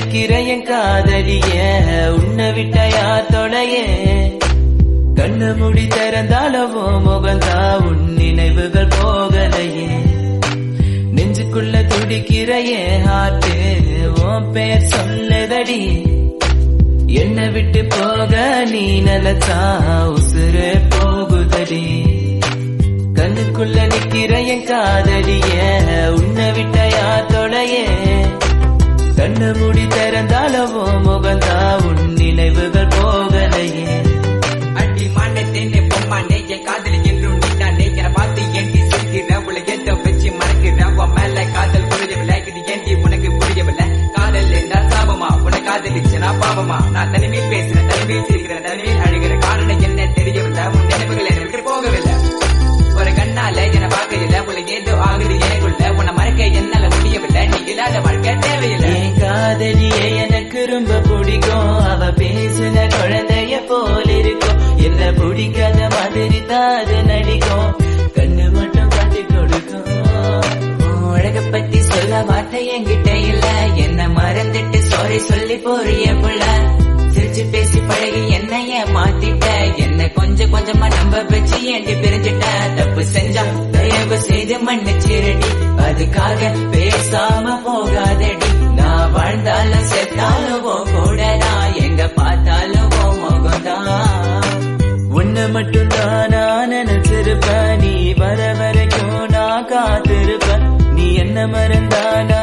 நிக்கிற என் காதலிய உன்னை விட்டயா தொலைய கண்ணு முடி திறந்தாலவோ முகந்தா உன் நினைவுகள் போகலையே நெஞ்சுக்குள்ள துடிக்கிற என் ஹார்ட்டு உன் பேர் சொல்லுதடி என்னை விட்டு போக நீ நிலத்தா உசுறு போகுதடி கண்ணுக்குள்ள நிக்கிற என் காதலிய உன்னை விட்டயா தொலைய கண்ணு மூடி திறந்தாலவோ முகந்தா உன் நினைவுகள் போகலையே அடி மாண்டேனே பொம்மானே என் காதலி என்றும் நீதானே என்னை பார்த்து ஏண்டி சிரிக்கிற உள்ள எந்த வச்சு மறக்கிற உன் மேல காதல் புரியவில்லை இது ஏண்டி உனக்கு புரியவில்லை காதல் என்றால் சாபமா உன்னை காதலிச்சனா பாவமா நான் தனிமையில் பேசுறேன் தனிமையில் சிரிக்கிறேன் தனிமையில் அழுகிற காரணம் என்ன தெரியவில்லை உன் நினைவுகள் என்னை விட்டு போகவில்லை ஒரு கண்ணால என்னை பார்க்கல உள்ள ஏதோ ஆகுது எனக்குள்ள உன்னை மறக்க என்னால முடியவில்லை நீ இல்லாத வாழ்க்கை தேவையில்லை என் காதலியே எனக்கு ரொம்ப பிடிக்கும் அவ பேசுன குழந்தைய போல இருக்கும் என்ன பிடிக்காத மாதிரி தான் அது நடிக்கும் கண்ணு மட்டும் காட்டி கொடுக்கும் உன் அழக பத்தி சொல்ல வார்த்தை என்கிட்ட இல்ல என்ன மறந்துட்டு சாரி சொல்லி போறிய புள்ள சிரிச்சு பேசி பழகி என்னைய மாத்திட்ட என்ன கொஞ்சம் கொஞ்சமா நம்ப வச்சு ஏண்டி பிரிஞ்சிட்ட தப்பு செஞ்சா தயவு செய்து மன்னிச்சிருடி அதுக்காக பேசாம போகாதடி நான் வாழ்ந்தாலும் செத்தாலும் உன் கூட நான் எங்க பார்த்தாலும் உன் முகம்தான் உன்னை மட்டும் தான் நான் நினைச்சிருப்பேன் நீ வர வரைக்கும் நான் காத்திருப்பேன் நீ என்ன மறந்தானா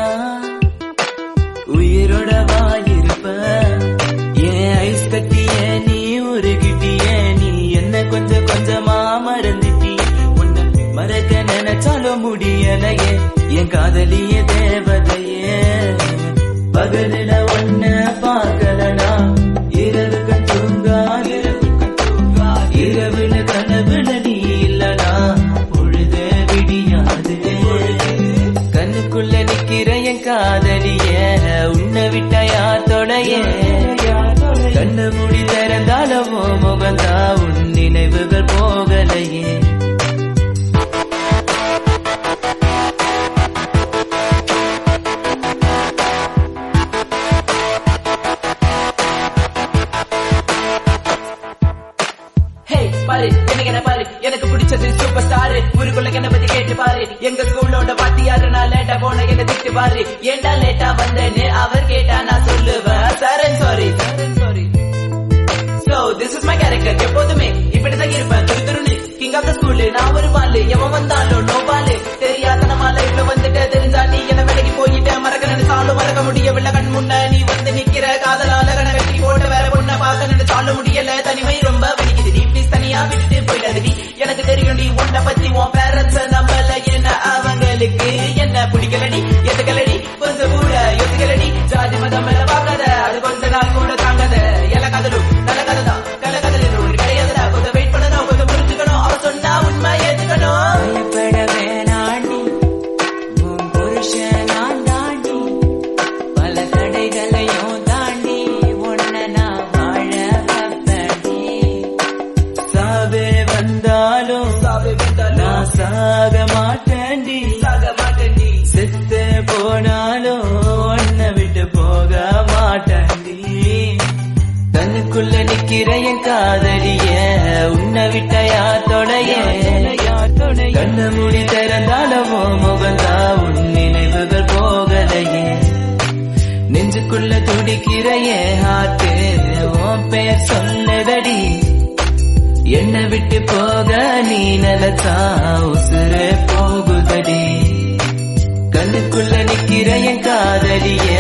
உயிரோட வாயிருப்ப ஏன் ஐஸ் கட்டிய நீ உருகிட்டிய நீ என்ன கொஞ்சம் கொஞ்சமா மறந்துட்டிய உன்னை மறக்க நினைச்சாலும் முடியலையே என் காதலிய தேவதையே பகலில ஒன்ன பார்க்கலனா இரவுக்கு தூங்காது இரவுல கனவுல நீ இல்லனா பொழுது விடியாது கண்ணுக்குள்ள நிக்கிற என் காதலிய உன்னை விட்டயா தொலைய கண்ணு மூடி திறந்தாலவோ முகந்தா உன் நினைவுகள் போகலையே ஹே பாரு எனக்கு என்ன பாரு எனக்கு பிடிச்சது சூப்பர் ஸ்டார் ஊருக்குள்ள என்ன பத்தி கேட்டு பாரு எங்க ஸ்கூலோட வாத்தியாரு நான் லேட்டா போன என்ன திட்டு பாரு ஏண்டா லேட்டா வந்தேன்னு அவர் கேட்டா நான் சொல்லுவேன் Charan sorry sorry so this is my character எப்போதுமே இப்படிதான் இருப்பேன் துரு துருன்னு கிங் ஆஃப் த ஸ்கூல் நான் ஒரு பாலு எவன் வந்தாலும் நோ பாலு தெரியாத நம்ம லைஃப்ல வந்துட்டு தெரிஞ்சா நீ என்ன விலகி போயிட்ட மறக்க நினைச்சாலும் மறக்க முடியவில்லை கண் முன்ன நீ வந்து நிக்கிற காதலால கண்ண கட்டி போட்டு வேற பொண்ண பார்க்க நினைச்சாலும் முடியல தனிமை ரொம்ப வலிக்குது நீ ப்ளீஸ் தனியா விட்டுட்டு போயிடாது நீ எனக்கு தெரியும் நீ உன்னை பத்தி உன் பேரண்ட்ஸ் நம்பல என்ன அவங்களுக்கு என்ன பிடிக்கலடி எதுக்கலடி கொஞ்சம் கூட எதுக்கலடி ஜாதி மதம் மேல பார்க்காத அது கொஞ்ச நாள் கூட தாங்காத எல்லா கதலும் நல்ல கதை தான் கள்ள கதலில் ஒரு கிடையாதுடா கொஞ்சம் வெயிட் பண்ணணும் கொஞ்சம் புரிஞ்சுக்கணும் அவ சொன்னா உண்மை ஏத்துக்கணும் பயப்பட வேணாண்டி உன் புருஷன் நான் தாண்டி பல தடைகளையும் தாண்டி உன்னை நான் வாழ வைப்பேன்டி. சாவே வந்தாலும் சாவே வந்தாலும் நான் சாக மாட்டேன்டி சாக மாட்டேன்டி. செத்து போனாலும் உன்னை விட்டு போக மாட்டேன்டி தன்னுக்குள்ள நிக்கிற என் காதலிய உன்னை விட்டயா தொலைய கண்ண மூடி திறந்தாலவோ முகந்தா உன் நினைவுகள் போகலையே நெஞ்சுக்குள்ள துடிக்கிற என் ஹார்ட்டு உன் பெயர் சொல்லுதடி என்னை விட்டு போக நீ நிலத்தா உசுறு போகுதடி கண்ணுக்குள்ள நிக்கிற என் காதலிய